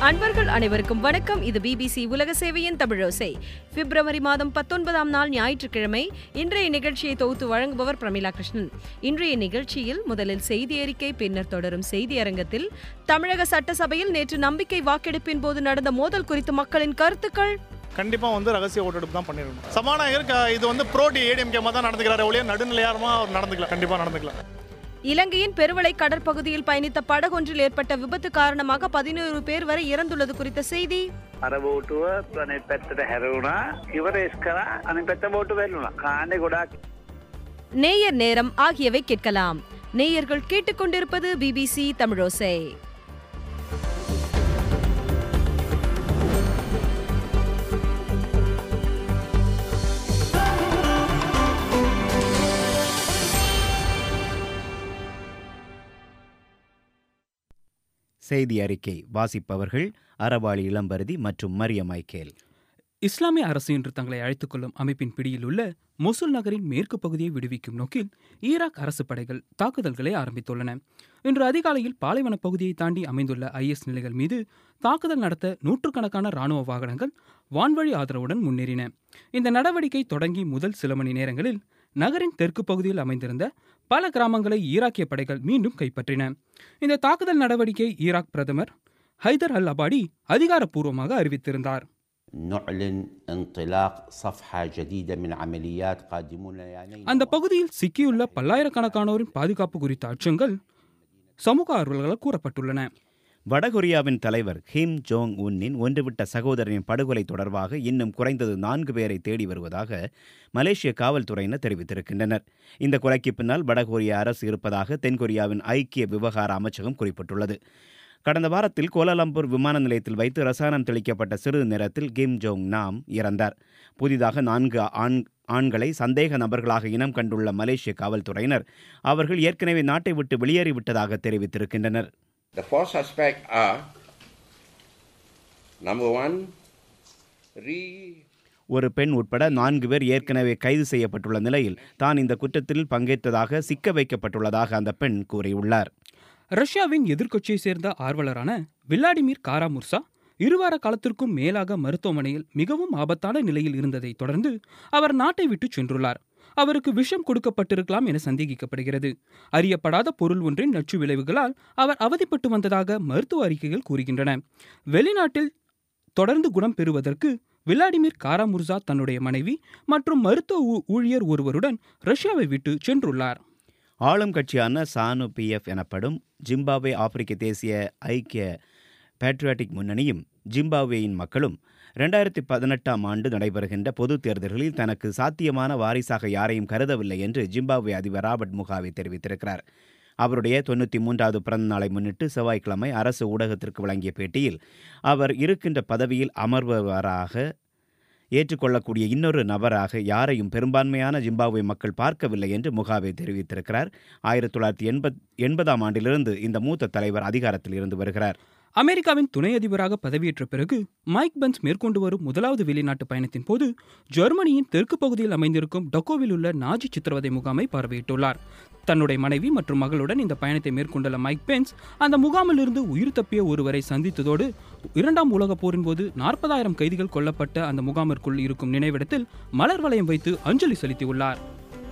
அன்பர்கள் அனைவருக்கும் வணக்கம் இது பிபிசி உலக சேவையின் தமிழோசை பிப்ரவரி மாதம் பத்தொன்பதாம் நாள் ஞாயிற்றுக்கிழமை இன்றைய நிகழ்ச்சியை தொகுத்து வழங்குபவர் பிரமிளா கிருஷ்ணன் இன்றைய நிகழ்ச்சியில் முதலில் செய்தி அறிக்கை பின்னர் தொடரும் செய்தி அரங்கத்தில் தமிழக சட்டசபையில் நேற்று நம்பிக்கை வாக்கெடுப்பின் போது நடந்த மோதல் குறித்து மக்களின் கருத்துக்கள் கண்டிப்பாக வந்து ரகசிய ஓட்டெடுப்பு தான் பண்ணிருக்கணும் சபாநாயகர் க- இது வந்து ப்ரோடி ஏடிஎம்கே தான் நடந்துக்கிறாரு ஒழிய நடுநிலையாரமாக அவர் நடந்துக்கலாம் கண்டிப்பாக நடந்துக்கலாம் இலங்கையின் பெருவளை கடற்பகுதியில் பயணித்த படகொன்றில் ஏற்பட்ட விபத்து காரணமாக பதினோரு பேர் வரை இறந்துள்ளது குறித்த செய்தி අර බෝටුව ප්‍රනෙත් පැත්තට හැරවුණා ඉවරේස් කරා අනි පැත්ත බෝටු වැල්ලුණා කාණ්ඩෙ ගොඩක් நேயர் நேரம் ஆகியவை கேட்கலாம் நேயர்கள் கேட்டுக்கொண்டிருப்பது பிபிசி தமிழோசை செய்தி அறிக்கை வாசிப்பவர்கள் அறவாளி இளம்பருதி மற்றும் மரிய மைக்கேல் இஸ்லாமிய அரசு என்று தங்களை அழைத்துக் கொள்ளும் அமைப்பின் பிடியில் உள்ள மொசுல் நகரின் மேற்கு பகுதியை விடுவிக்கும் நோக்கில் ஈராக் அரசு படைகள் தாக்குதல்களை ஆரம்பித்துள்ளன இன்று அதிகாலையில் பாலைவன பகுதியை தாண்டி அமைந்துள்ள ஐஎஸ் நிலைகள் மீது தாக்குதல் நடத்த நூற்றுக்கணக்கான ராணுவ வாகனங்கள் வான்வழி ஆதரவுடன் முன்னேறின இந்த நடவடிக்கை தொடங்கி முதல் சில மணி நேரங்களில் நகரின் தெற்கு பகுதியில் அமைந்திருந்த பல கிராமங்களை ஈராக்கிய படைகள் மீண்டும் கைப்பற்றின இந்த தாக்குதல் நடவடிக்கை ஈராக் பிரதமர் ஹைதர் அல் அபாடி அதிகாரப்பூர்வமாக அறிவித்திருந்தார் نعلن انطلاق صفحة جديدة من عمليات قادمون يعنين அந்த பகுதியில் சிக்கியுள்ள பல்லாயிரக்கணக்கானோரின் பாதுகாப்பு குறித்த அச்சங்கள் சமூக ஆர்வலர்களால் கூறப்பட்டுள்ளன வடகொரியாவின் தலைவர் கிம் ஜோங் உன்னின் ஒன்றுவிட்ட சகோதரனின் படுகொலை தொடர்பாக இன்னும் குறைந்தது நான்கு பேரை தேடி வருவதாக மலேசிய காவல்துறையினர் தெரிவித்திருக்கின்றனர் இந்த கொலைக்கு பின்னால் வடகொரிய அரசு இருப்பதாக தென்கொரியாவின் ஐக்கிய விவகார அமைச்சகம் குறிப்பிட்டுள்ளது கடந்த வாரத்தில் கோலாலம்பூர் விமான நிலையத்தில் வைத்து ரசாயனம் தெளிக்கப்பட்ட சிறிது நேரத்தில் கிம் ஜோங் நாம் இறந்தார் புதிதாக நான்கு ஆண் ஆண்களை சந்தேக நபர்களாக இனம் கண்டுள்ள மலேசிய காவல்துறையினர் அவர்கள் ஏற்கனவே நாட்டை விட்டு வெளியேறிவிட்டதாக தெரிவித்திருக்கின்றனர் The four suspects are number one, re ஒரு பெண் உட்பட நான்கு பேர் ஏற்கனவே கைது செய்யப்பட்டுள்ள நிலையில் தான் இந்த குற்றத்தில் பங்கேற்றதாக சிக்க வைக்கப்பட்டுள்ளதாக அந்த பெண் கூறியுள்ளார் ரஷ்யாவின் எதிர்க்கட்சியை சேர்ந்த ஆர்வலரான விளாடிமிர் காராமுர்சா இருவார காலத்திற்கும் மேலாக மருத்துவமனையில் மிகவும் ஆபத்தான நிலையில் இருந்ததை தொடர்ந்து அவர் நாட்டை விட்டு சென்றுள்ளார் அவருக்கு விஷம் கொடுக்கப்பட்டிருக்கலாம் என சந்தேகிக்கப்படுகிறது அறியப்படாத பொருள் ஒன்றின் நச்சு விளைவுகளால் அவர் அவதிப்பட்டு வந்ததாக மருத்துவ அறிக்கைகள் கூறுகின்றன வெளிநாட்டில் தொடர்ந்து குணம் பெறுவதற்கு விளாடிமிர் காராமுர்சா தன்னுடைய மனைவி மற்றும் மருத்துவ ஊ- ஊழியர் ஒருவருடன் ரஷ்யாவை விட்டு சென்றுள்ளார் ஆளும் கட்சியான சானு பிஎஃப் எனப்படும் ஜிம்பாப்வே ஆப்பிரிக்க தேசிய ஐக்கிய பேட்ரியாட்டிக் முன்னணியும் ஜிம்பாப்வேயின் மக்களும் ரெண்டாயிரத்தி பதினெட்டாம் ஆண்டு நடைபெறுகின்ற பொதுத் தேர்தல்களில் தனக்கு சாத்தியமான வாரிசாக யாரையும் கருதவில்லை என்று ஜிம்பாப்வே அதிபர் ராபர்ட் முகாவே தெரிவித்திருக்கிறார் அவருடைய தொண்ணூற்றி மூன்றாவது பிறந்த நாளை முன்னிட்டு செவ்வாய்க்கிழமை அரசு ஊடகத்திற்கு வழங்கிய பேட்டியில் அவர் இருக்கின்ற பதவியில் அமர்பவராக ஏற்றுக்கொள்ளக்கூடிய இன்னொரு நபராக யாரையும் பெரும்பான்மையான ஜிம்பாப்வே மக்கள் பார்க்கவில்லை என்று முகாவே தெரிவித்திருக்கிறார் ஆயிரத்தி தொள்ளாயிரத்தி எண்பத் எண்பதாம் ஆண்டிலிருந்து இந்த மூத்த தலைவர் அதிகாரத்தில் இருந்து வருகிறார் அமெரிக்காவின் துணை அதிபராக பதவியேற்ற பிறகு மைக் பென்ஸ் மேற்கொண்டு வரும் முதலாவது வெளிநாட்டு பயணத்தின் போது ஜெர்மனியின் தெற்கு பகுதியில் அமைந்திருக்கும் டொக்கோவில் உள்ள நாஜி சித்திரவதை முகாமை பார்வையிட்டுள்ளார் தன்னுடைய மனைவி மற்றும் மகளுடன் இந்த பயணத்தை மேற்கொண்டுள்ள மைக் பென்ஸ் அந்த முகாமிலிருந்து உயிர் தப்பிய ஒருவரை சந்தித்ததோடு இரண்டாம் உலகப் போரின் போது நாற்பதாயிரம் கைதிகள் கொல்லப்பட்ட அந்த முகாமிற்குள் இருக்கும் நினைவிடத்தில் மலர் வளையம் வைத்து அஞ்சலி செலுத்தியுள்ளார்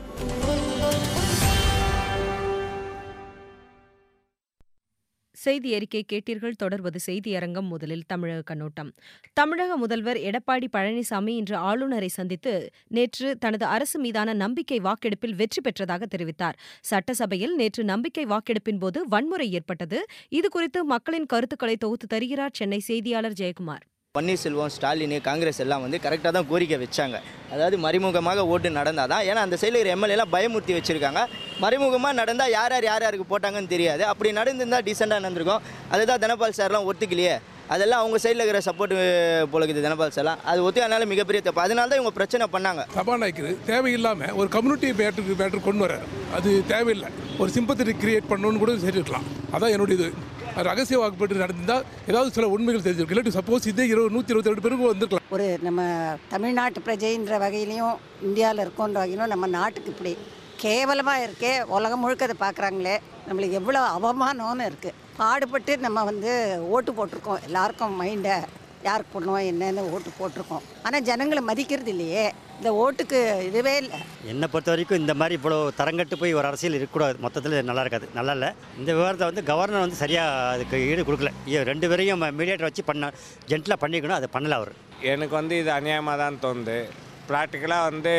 செய்தி அறிக்கை கேட்டீர்கள் தொடர்வது செய்தி அரங்கம் முதலில் தமிழக கண்ணோட்டம் தமிழக முதல்வர் எடப்பாடி பழனிசாமி இன்று ஆளுநரை சந்தித்து நேற்று தனது அரசு மீதான நம்பிக்கை வாக்கெடுப்பில் வெற்றி பெற்றதாக தெரிவித்தார் சட்டசபையில் நேற்று நம்பிக்கை வாக்கெடுப்பின் போது வன்முறை ஏற்பட்டது இதுகுறித்து மக்களின் கருத்துக்களை தொகுத்து தருகிறார் சென்னை செய்தியாளர் ஜெயக்குமார் பன்னீர்செல்வம் ஸ்டாலின் காங்கிரஸ் எல்லாம் வந்து கரெக்டாக தான் கோரிக்கை வச்சாங்க அதாவது மறைமுகமாக ஓட்டு நடந்தால் தான் ஏன்னா அந்த சைடில் இருக்கிற எம்எல்ஏலாம் பயமுறுத்தி வச்சுருக்காங்க மறைமுகமாக நடந்தால் யார் யார் யார் யாருக்கு போட்டாங்கன்னு தெரியாது அப்படி நடந்திருந்தால் டீசெண்டாக நடந்திருக்கும் அதுதான் தனபால் சார்லாம் ஒத்துக்கலையே அதெல்லாம் அவங்க சைடில் இருக்கிற சப்போர்ட் போல இருக்குது தனபால் சார்லாம் அது ஒத்துக்காதனால மிகப்பெரிய தப்பு அதனால தான் இவங்க பிரச்சனை பண்ணாங்க சபாநாயகர் தேவையில்லாமல் ஒரு கம்யூனிட்டி பேட்டருக்கு பேட்டர் கொண்டு வராரு அது தேவையில்லை ஒரு சிம்பத்தி கிரியேட் பண்ணணும்னு கூட சொல்லியிருக்கலாம் அதான் என்னுடைய இது அது ரகசிய வாக்குப்பட்டு நடந்திருந்தால் ஏதாவது சில உண்மைகள் தெரிஞ்சிருக்கும் இல்லாட்டி சப்போஸ் இதே இருபது நூற்றி இருபத்தி ரெண்டு பேருக்கு வந்திருக்கலாம் ஒரு நம்ம தமிழ்நாட்டு பிரஜைன்ற வகையிலையும் இந்தியாவில் இருக்கோன்ற வகையிலும் நம்ம நாட்டுக்கு இப்படி கேவலமாக இருக்கே உலகம் முழுக்க அதை பார்க்குறாங்களே நம்மளுக்கு எவ்வளோ அவமானம்னு இருக்குது பாடுபட்டு நம்ம வந்து ஓட்டு போட்டிருக்கோம் எல்லாருக்கும் மைண்டை யாருக்கு பண்ணுவோம் என்னன்னு ஓட்டு போட்டிருக்கோம் ஆனால் ஜனங்களை மதிக்கிறது இல்லையே இந்த ஓட்டுக்கு இதுவே இல்லை என்னை பொறுத்த வரைக்கும் இந்த மாதிரி இவ்வளோ தரங்கட்டு போய் ஒரு அரசியல் இருக்கக்கூடாது மொத்தத்தில் நல்லா இருக்காது நல்லா இல்லை இந்த விவகாரத்தை வந்து கவர்னர் வந்து சரியாக அதுக்கு ஈடு கொடுக்கல ஐயோ, ரெண்டு பேரையும் மீடியேட்டர் வச்சு பண்ண ஜென்டிலாக பண்ணிக்கணும் அதை பண்ணல அவர் எனக்கு வந்து இது அநியாயமாக தான் தோணுது ப்ராக்டிக்கலாக வந்து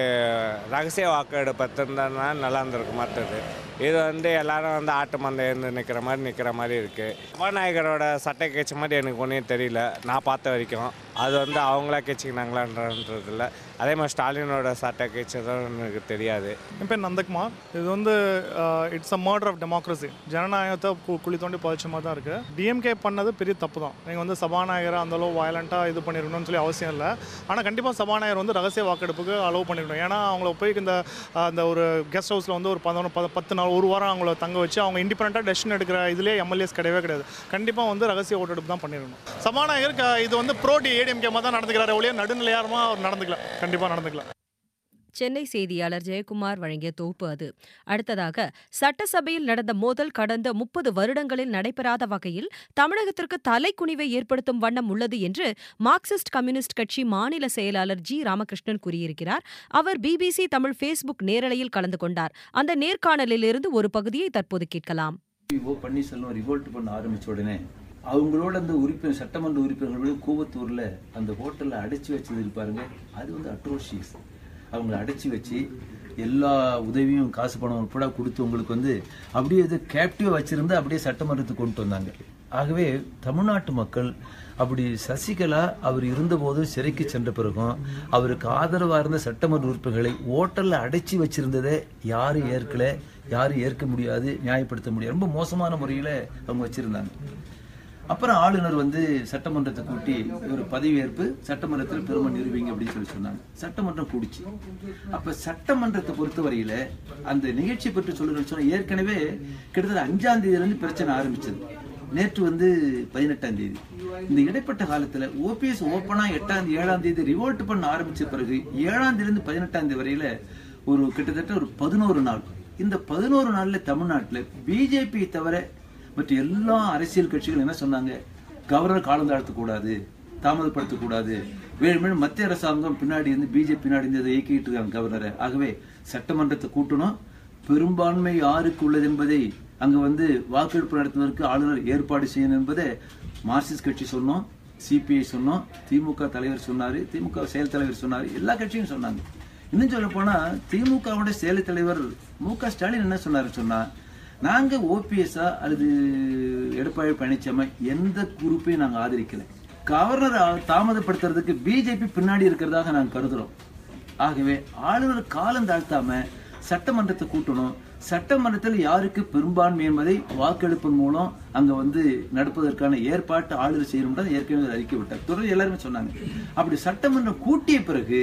ரகசிய வாக்கெடுப்பு பற்றிருந்தா நல்லா இருந்திருக்கு மற்றது இது வந்து எல்லாரும் வந்து ஆட்டு மந்தை இருந்து நிற்கிற மாதிரி நிற்கிற மாதிரி இருக்குது சபாநாயகரோட சட்டை கேட்ச மாதிரி எனக்கு ஒன்றும் தெரியல நான் பார்த்த வரைக்கும் அது வந்து அவங்களா கேச்சிக்கினாங்களான்றது இல்லை அதே மாதிரி ஸ்டாலினோட சட்டை கேச்சதும் எனக்கு தெரியாது என் பேர் நந்தகுமார் இது வந்து it's a murder of democracy ஜனநாயகத்தை கு- குழி தோண்டி புதைச்ச மாதிரி தான் இருக்குது டிஎம்கே பண்ணது பெரிய தப்பு தான் நீங்கள் வந்து சபாநாயகரை அந்த அளவு வயலண்ட்டாக இது பண்ணிருக்கணும்னு சொல்லி அவசியம் இல்லை ஆனால் கண்டிப்பாக சபாநாயகர் வந்து ரகசிய வாக்கெடுப்புக்கு அலோவ் பண்ணிருக்கணும் ஏன்னா அவங்கள போய் இந்த அஹ், அந்த ஒரு கெஸ்ட் ஹவுஸில் வந்து ஒரு பதினொன்று பத பத்து நாள் ஒரு வாரம் அவங்கள தங்க வச்சு அவங்க இண்டிபெண்ட்டாக டெசிஷன் எடுக்கிற இதுலேயே எம்எல்ஏஸ் கிடையவே கிடையாது கண்டிப்பாக வந்து ரகசிய ஓட்டெடுப்பு தான் பண்ணிருக்கணும் சபாநாயகர் க- இது வந்து ப்ரோடி ஏடிஎம்கே மாதிரி தான் நடந்துக்கிறாரு ஒழிய நடுநிலையாரமாக அவர் நடந்துக்கல கண்டிப்பாக நடந்துக்கல சென்னை செய்தியாளர் ஜெயக்குமார் வழங்கிய தொகுப்பு அது அடுத்ததாக சட்டசபையில் நடந்த மோதல் கடந்த முப்பது வருடங்களில் நடைபெறாத வகையில் தமிழகத்திற்கு தலைக்குனிவை ஏற்படுத்தும் வண்ணம் உள்ளது என்று மார்க்சிஸ்ட் கம்யூனிஸ்ட் கட்சி மாநில செயலாளர் ஜி ராமகிருஷ்ணன் கூறியிருக்கிறார் அவர் பிபிசி தமிழ் ஃபேஸ்புக் நேரலையில் கலந்து கொண்டார் அந்த நேர்காணலிலிருந்து ஒரு பகுதியை தற்போது கேட்கலாம் ஓ பன்னீர்செல்வம் ரிவோல்ட் பண்ண ஆரம்பிச்ச உடனே அவங்களோட அந்த உறுப்பினர் சட்டமன்ற உறுப்பினர்களோட கூவத்தூர்ல அந்த ஹோட்டல்ல அடைச்சி வச்சது இருப்பாருங்க அது வந்து அட்ரோஷியஸ் அவங்கள அடைச்சி வச்சு எல்லா உதவியும் காசு பணம் உட்பட கொடுத்து உங்களுக்கு வந்து அப்படியே இது கேப்டிவ் வச்சிருந்து அப்படியே சட்டமன்றத்துக்கு கொண்டு வந்தாங்க ஆகவே தமிழ்நாட்டு மக்கள் அப்படி சசிகலா அவர் இருந்தபோது சிறைக்கு சென்ற பிறகும் அவருக்கு ஆதரவாக இருந்த சட்டமன்ற உறுப்பினர்களை ஓட்டல்ல அடைச்சி வச்சிருந்ததை யாரும் ஏற்கல யாரும் ஏற்க முடியாது நியாயப்படுத்த முடியாது ரொம்ப மோசமான முறையில் அவங்க வச்சிருந்தாங்க அப்புறம் ஆளுநர் வந்து சட்டமன்றத்தை கூட்டி ஒரு பதவியேற்பு சட்டமன்றத்தில் பெருமை நிரூபிங்க அப்படின்னு சொல்லி சொன்னாங்க சட்டமன்றம் கூடிச்சு அப்ப சட்டமன்றத்தை பொறுத்தவரையில அந்த நிகழ்ச்சி பற்றி சொல்லுங்கன்னு சொன்னா ஏற்கனவே கிட்டத்தட்ட அஞ்சாம் தேதியில இருந்து பிரச்சனை ஆரம்பிச்சது நேற்று வந்து பதினெட்டாம் தேதி இந்த இடைப்பட்ட காலத்துல ஓபிஎஸ் ஓப்பனா எட்டாம் தேதி ஏழாம் தேதி ரிவோல்ட் பண்ண ஆரம்பிச்ச பிறகு ஏழாம் தேதியில இருந்து பதினெட்டாம் தேதி வரையில ஒரு கிட்டத்தட்ட ஒரு பதினோரு நாள் இந்த பதினோரு நாள்ல தமிழ்நாட்டுல பிஜேபி தவிர மற்ற எல்லா அரசியல் கட்சிகள் என்ன சொன்னாங்க கவர்னர் காலம் தாழ்த்தக்கூடாது தாமதப்படுத்தக்கூடாது வேணுமே மத்திய அரசாங்கம் பின்னாடி இருந்து பிஜேபி பின்னாடி இருந்து இதை இயக்கிட்டு இருக்காங்க கவர்னரை ஆகவே சட்டமன்றத்தை கூட்டணும் பெரும்பான்மை யாருக்கு உள்ளது என்பதை அங்க வந்து வாக்கெடுப்பு நடத்துவதற்கு ஆளுநர் ஏற்பாடு செய்யணும் என்பதை மார்க்சிஸ்ட் கட்சி சொன்னோம் சிபிஐ சொன்னோம் திமுக தலைவர் சொன்னாரு திமுக செயல் தலைவர் சொன்னாரு எல்லா கட்சியும் சொன்னாங்க இன்னும் சொல்ல போனா திமுகவோட செயல் தலைவர் மு க ஸ்டாலின் என்ன சொன்னாரு சொன்னா நாங்க ஓபிஎஸ்ஆ அல்லது எடப்பாடி பழனிசாமி எந்த குரூப்பையும் நாங்க ஆதரிக்கல கவர்னர் தாமதப்படுத்துறதுக்கு பிஜேபி பின்னாடி இருக்கிறதாக நாங்க கருதுறோம் ஆகவே ஆளுநர் காலம் தாழ்த்தாம சட்டமன்றத்தை கூட்டணும் சட்டமன்றத்தில் யாருக்கு பெரும்பான்மை என்பதை வாக்கெடுப்பின் மூலம் அங்க வந்து நடப்பதற்கான ஏற்பாட்டு ஆளுநர் செய்யணும் ஏற்கனவே அறிக்கை விட்டார் தொடர்ந்து எல்லாருமே சொன்னாங்க அப்படி சட்டமன்றம் கூட்டிய பிறகு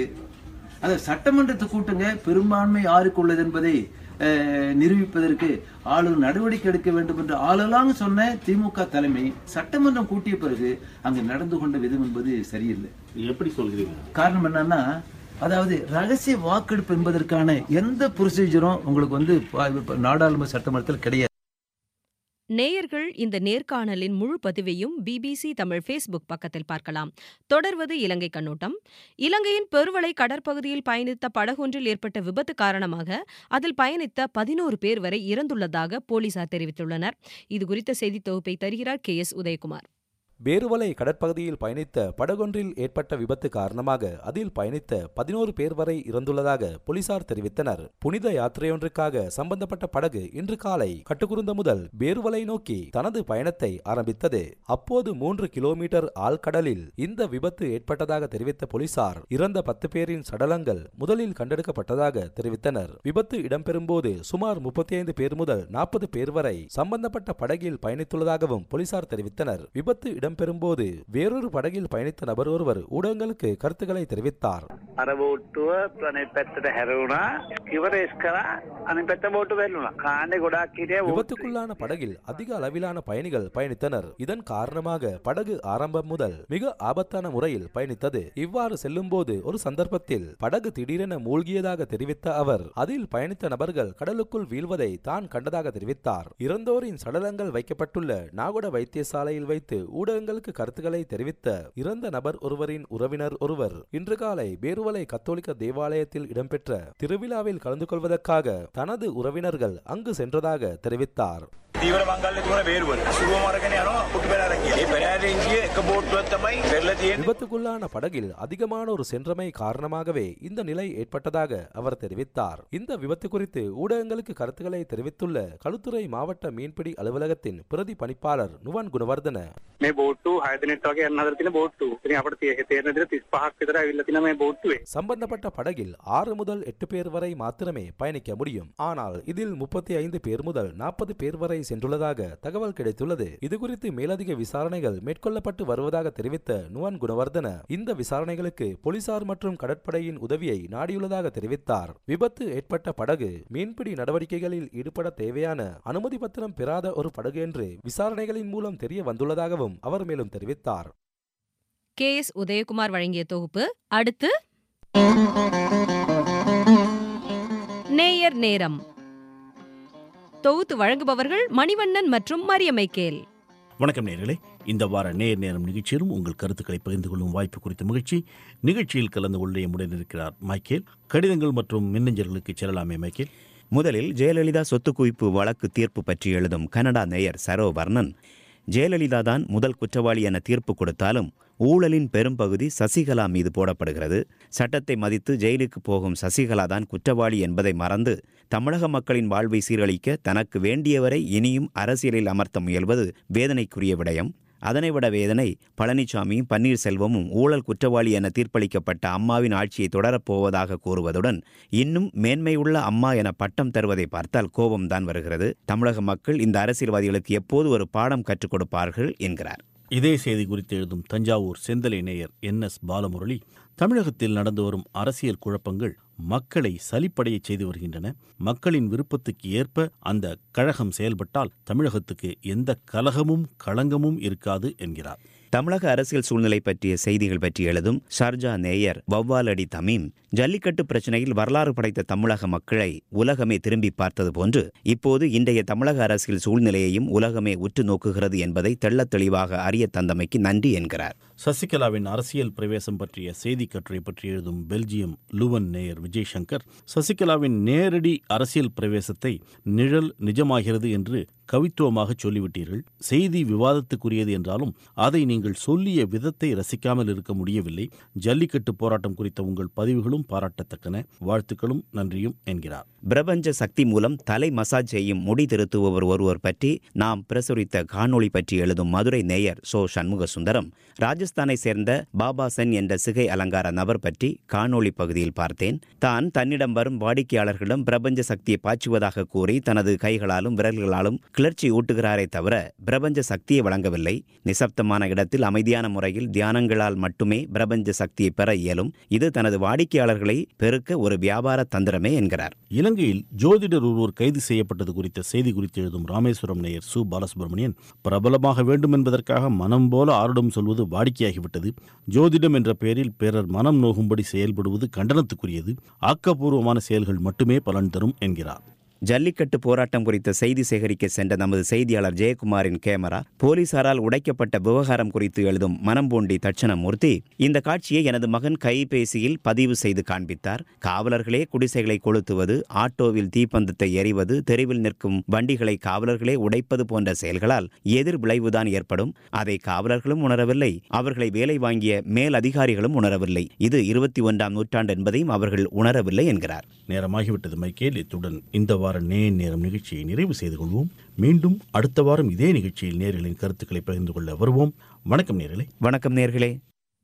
அத சட்டமன்றத்தை கூட்டுங்க பெரும்பான்மை யாருக்கு உள்ளது என்பதை அஹ், நிரூபிப்பதற்கு ஆளுநர் நடவடிக்கை எடுக்க வேண்டும் என்று ஆளலாங்க சொன்ன திமுக தலைமை சட்டமன்றம் கூட்டிய பிறகு அங்கு நடந்து கொண்ட விதம் என்பது சரியில்லை எப்படி சொல்கிறீங்க காரணம் என்னன்னா அதாவது ரகசிய வாக்கெடுப்பு என்பதற்கான எந்த ப்ரொசீஜரும் உங்களுக்கு வந்து ப- இப்ப நாடாளுமன்ற சட்டமன்றத்தில் கிடையாது நேயர்கள் இந்த நேர்காணலின் முழு பதிவையும் பிபிசி தமிழ் ஃபேஸ்புக் பக்கத்தில் பார்க்கலாம் தொடர்வது இலங்கை கண்ணோட்டம் இலங்கையின் பெருவளை கடற்பகுதியில் பயணித்த படகொன்றில் ஏற்பட்ட விபத்து காரணமாக அதில் பயணித்த பதினோரு பேர் வரை இறந்துள்ளதாக போலீசார் தெரிவித்துள்ளனர் இதுகுறித்த செய்தி தொகுப்பை தருகிறார் கே எஸ் உதயகுமார் பேருவலை கடற்பகுதியில் பயணித்த படகொன்றில் ஏற்பட்ட விபத்து காரணமாக அதில் பயணித்த பதினோரு பேர் வரை இறந்துள்ளதாக போலீசார் தெரிவித்தனர் புனித யாத்திரையொன்றுக்காக சம்பந்தப்பட்ட படகு இன்று காலை கட்டுக்குருந்த முதல் பேருவலை நோக்கி தனது பயணத்தை ஆரம்பித்தது அப்போது மூன்று கிலோமீட்டர் ஆழ்கடலில் இந்த விபத்து ஏற்பட்டதாக தெரிவித்த போலீசார் இறந்த பத்து பேரின் சடலங்கள் முதலில் கண்டெடுக்கப்பட்டதாக தெரிவித்தனர் விபத்து இடம்பெறும்போது சுமார் முப்பத்தி ஐந்து பேர் முதல் நாற்பது பேர் வரை சம்பந்தப்பட்ட படகில் பயணித்துள்ளதாகவும் போலீசார் தெரிவித்தனர் விபத்து இடம்பெறும் போது வேறொரு படகில் பயணித்த நபர் ஒருவர் ஊடகங்களுக்கு கருத்துக்களை தெரிவித்தார் අර බෝට්ටුව අනිත් පැත්තට හැරුණා ඉවරේස් කරා අනිත් පැත්ත බෝට්ටු වැල්ලුණා කාණ්ඩේ ගොඩාක් හිටිය விபத்துக்குள்ளான படகில் அதிக அளவிலான பயணிகள் பயணித்தனர் இதன் காரணமாக படகு ஆரம்பம் முதல் மிக ஆபத்தான முறையில் பயணித்தது இவ்வாறு செல்லும் போது ஒரு சந்தர்ப்பத்தில் படகு திடீரென மூழ்கியதாக தெரிவித்த அவர் அதில் பயணித்த நபர்கள் கடலுக்குள் வீழ்வதை தான் கண்டதாக தெரிவித்தார் இறந்தோரின் சடலங்கள் வைக்கப்பட்டுள்ள நாகொட வைத்தியசாலையில் வைத்து ஊடகங்களுக்கு கருத்துக்களை தெரிவித்த இறந்த நபர் ஒருவரின் உறவினர் ஒருவர் இன்று காலை பேருவலை கத்தோலிக்க தேவாலயத்தில் இடம்பெற்ற திருவிழாவில் கலந்து கொள்வதற்காக தனது உறவினர்கள் அங்கு சென்றதாக தெரிவித்தார் තීවර මංගල්‍ය තිබුණ බේරුවල සුරුවම අරගෙන යනවා පුටු පෙරාරන් ගියා. ඒ පෙරාරෙන් ගිය එක බෝට්ටුවක් තමයි පෙරලා තියෙන්නේ. விபத்துக்குள்ளான படகில் அதிகமான ஒரு சென்றமை காரணமாகவே இந்த நிலை ஏற்பட்டதாக அவர் தெரிவித்தார் இந்த விபத்து குறித்து ஊடகங்களுக்கு கருத்துக்களை தெரிவித்துள்ள களுத்துறை மாவட்ட மீன்பிடி அலுவலகத்தின் பிரதி பணிப்பாளர் நுவன் குணவர்தன මේ බෝට්ටු හය දෙනෙක් වගේ යන්න හදලා තියෙන බෝට්ටු. ඉතින් අපිට තේ- තේරෙන විදිහට 35ක් විතර ඇවිල්ලා තියෙන මේ බෝට්ටුවේ. சம்பந்தப்பட்ட படகில் ஆறு முதல் எட்டு பேர் வரை மாத்திரமே பயணிக்க முடியும் ஆனால் இதில் முப்பத்தி ஐந்து பேர் முதல் நாற்பது பேர் வரை சென்றுள்ளதாக தகவல் கிடைத்துள்ளது இதுகுறித்து மேலதிக விசாரணைகள் மேற்கொள்ளப்பட்டு வருவதாக தெரிவித்த நுவன் குணவர்தன இந்த விசாரணைகளுக்கு போலீசார் மற்றும் கடற்படையின் உதவியை நாடியுள்ளதாக தெரிவித்தார் விபத்து ஏற்பட்ட படகு மீன்பிடி நடவடிக்கைகளில் ஈடுபட தேவையான அனுமதி பத்திரம் பெறாத ஒரு படகு என்று விசாரணைகளின் மூலம் தெரிய வந்துள்ளதாகவும் அவர் மேலும் தெரிவித்தார் கே எஸ் உதயகுமார் வழங்கிய தொகுப்பு அடுத்து நேயர் நேரம் தொகுத்து வழங்குபவர்கள் மணிவண்ணன் மற்றும் மரியமைக்கேல் வணக்கம் நேர்களே இந்த வார நேர் நேரம் நிகழ்ச்சியிலும் உங்கள் கருத்துக்களை பகிர்ந்து கொள்ளும் வாய்ப்பு குறித்த மகிழ்ச்சி நிகழ்ச்சியில் கலந்து கொள்ள எம்முடன் இருக்கிறார் மைக்கேல் கடிதங்கள் மற்றும் மின்னஞ்சல்களுக்கு செல்லலாமே மைக்கேல் முதலில் ஜெயலலிதா சொத்து குவிப்பு வழக்கு தீர்ப்பு பற்றி எழுதும் கனடா நேயர் சரோ வர்ணன் ஜெயலலிதா தான் முதல் குற்றவாளி என தீர்ப்பு கொடுத்தாலும் ஊழலின் பெரும்பகுதி சசிகலா மீது போடப்படுகிறது சட்டத்தை மதித்து ஜெயிலுக்கு போகும் சசிகலா தான் குற்றவாளி என்பதை மறந்து தமிழக மக்களின் வாழ்வை சீரழிக்க தனக்கு வேண்டியவரை இனியும் அரசியலில் அமர்த்த முயல்வது வேதனைக்குரிய விடயம் அதனைவிட வேதனை பழனிசாமியும் பன்னீர்செல்வமும் ஊழல் குற்றவாளி என தீர்ப்பளிக்கப்பட்ட அம்மாவின் ஆட்சியை தொடரப்போவதாக கூறுவதுடன் இன்னும் மேன்மையுள்ள அம்மா என பட்டம் தருவதை பார்த்தால் கோபம்தான் வருகிறது தமிழக மக்கள் இந்த அரசியல்வாதிகளுக்கு எப்போது ஒரு பாடம் கற்றுக் கொடுப்பார்கள் என்கிறார் இதே செய்தி குறித்து எழுதும் தஞ்சாவூர் செந்தலை நேயர் என் எஸ் பாலமுரளி தமிழகத்தில் நடந்து வரும் அரசியல் குழப்பங்கள் மக்களை சலிப்படையச் செய்து வருகின்றன மக்களின் விருப்பத்துக்கு ஏற்ப அந்த கழகம் செயல்பட்டால் தமிழகத்துக்கு எந்த கலகமும் களங்கமும் இருக்காது என்கிறார் தமிழக அரசியல் சூழ்நிலை பற்றிய செய்திகள் பற்றி எழுதும் ஷர்ஜா நேயர் வவ்வாலடி தமீம் ஜல்லிக்கட்டு பிரச்சனையில் வரலாறு படைத்த தமிழக மக்களை உலகமே திரும்பி பார்த்தது போன்று இப்போது இன்றைய தமிழக அரசியல் சூழ்நிலையையும் உலகமே உற்று நோக்குகிறது என்பதை தெள்ளத் தெளிவாக அறிய தந்தமைக்கு நன்றி என்கிறார் சசிகலாவின் அரசியல் பிரவேசம் பற்றிய செய்தி கட்டுரை பற்றி எழுதும் பெல்ஜியம் லுவன் நேயர் விஜய் சங்கர் சசிகலாவின் நேரடி அரசியல் பிரவேசத்தை நிழல் நிஜமாகிறது என்று கவித்துவமாக சொல்லிவிட்டீர்கள் செய்தி விவாதத்துக்குரியது என்றாலும் அதை நீங்கள் சொல்லிய விதத்தை ரசிக்காமல் இருக்க முடியவில்லை ஜல்லிக்கட்டு போராட்டம் குறித்த உங்கள் பதிவுகளும் பாராட்டத்தக்கன வாழ்த்துக்களும் நன்றியும் என்கிறார் பிரபஞ்ச சக்தி மூலம் தலை மசாஜ் செய்யும் முடி திருத்துபவர் ஒருவர் பற்றி நாம் பிரசுரித்த காணொளி பற்றி எழுதும் மதுரை நேயர் சோ சண்முக சுந்தரம் ராஜஸ்தானை சேர்ந்த பாபா சென் என்ற சிகை அலங்கார நபர் பற்றி காணொளி பகுதியில் பார்த்தேன் தான் தன்னிடம் வரும் வாடிக்கையாளர்களிடம் பிரபஞ்ச சக்தியை பாய்ச்சுவதாக கூறி தனது கைகளாலும் விரல்களாலும் கிளர்ச்சி ஊட்டுகிறாரே தவிர பிரபஞ்ச சக்தியை வழங்கவில்லை நிசப்தமான இடத்தில் அமைதியான முறையில் தியானங்களால் மட்டுமே பிரபஞ்ச சக்தியை பெற இயலும் இது தனது வாடிக்கையாளர்களை பெருக்க ஒரு வியாபார தந்திரமே என்கிறார் இலங்கையில் ஜோதிடர் ஒருவர் கைது செய்யப்பட்டது குறித்த செய்தி குறித்து எழுதும் ராமேஸ்வரம் நேயர் சு பாலசுப்ரமணியன் பிரபலமாக வேண்டும் என்பதற்காக மனம் போல ஆருடம் சொல்வது வாடிக்கையாகிவிட்டது ஜோதிடம் என்ற பெயரில் பிறர் மனம் நோகும்படி செயல்படுவது கண்டனத்துக்குரியது ஆக்கப்பூர்வமான செயல்கள் மட்டுமே பலன் தரும் என்கிறார் ஜல்லிக்கட்டு போராட்டம் குறித்த செய்தி சேகரிக்க சென்ற நமது செய்தியாளர் ஜெயக்குமாரின் கேமரா போலீசாரால் உடைக்கப்பட்ட விவகாரம் குறித்து எழுதும் மனம்போண்டி தட்சணமூர்த்தி இந்த காட்சியை எனது மகன் கைபேசியில் பதிவு செய்து காண்பித்தார் காவலர்களே குடிசைகளை கொளுத்துவது ஆட்டோவில் தீப்பந்தத்தை எறிவது தெருவில் நிற்கும் வண்டிகளை காவலர்களே உடைப்பது போன்ற செயல்களால் எதிர் விளைவுதான் ஏற்படும் அதை காவலர்களும் உணரவில்லை அவர்களை வேலை வாங்கிய மேல் அதிகாரிகளும் உணரவில்லை இது இருபத்தி ஒன்றாம் நூற்றாண்டு என்பதையும் அவர்கள் உணரவில்லை என்கிறார் நேரமாகிவிட்டது மைக்கேல் இத்துடன் இந்த வார நே நேரம் நிகழ்ச்சியை நிறைவு செய்து கொள்வோம் மீண்டும் அடுத்த வாரம் இதே நிகழ்ச்சியில் நேர்களின் கருத்துக்களை பகிர்ந்து கொள்ள வருவோம் வணக்கம் நேர்களே வணக்கம் நேர்களே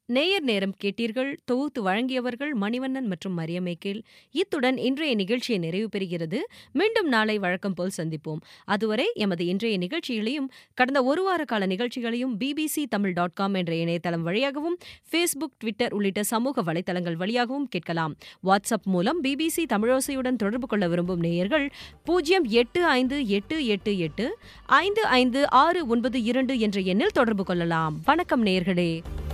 நேயர் நேரம் கேட்டீர்கள் தொகுத்து வழங்கியவர்கள் மணிவண்ணன் மற்றும் மரியமேக்கேல் இத்துடன் இன்றைய நிகழ்ச்சியை நிறைவு பெறுகிறது மீண்டும் நாளை வழக்கம் போல் சந்திப்போம் அதுவரை எமது இன்றைய நிகழ்ச்சிகளையும் கடந்த ஒரு வார கால நிகழ்ச்சிகளையும் பிபிசி தமிழ் டாட் காம் என்ற இணையதளம் வழியாகவும் ஃபேஸ்புக் ட்விட்டர் உள்ளிட்ட சமூக வலைதளங்கள் வழியாகவும் கேட்கலாம் வாட்ஸ்அப் மூலம் பிபிசி தமிழோசையுடன் தொடர்பு கொள்ள விரும்பும் நேயர்கள் பூஜ்ஜியம் எட்டு ஐந்து எட்டு எட்டு எட்டு ஐந்து ஐந்து ஆறு ஒன்பது இரண்டு என்ற எண்ணில் தொடர்பு கொள்ளலாம் வணக்கம் நேயர்களே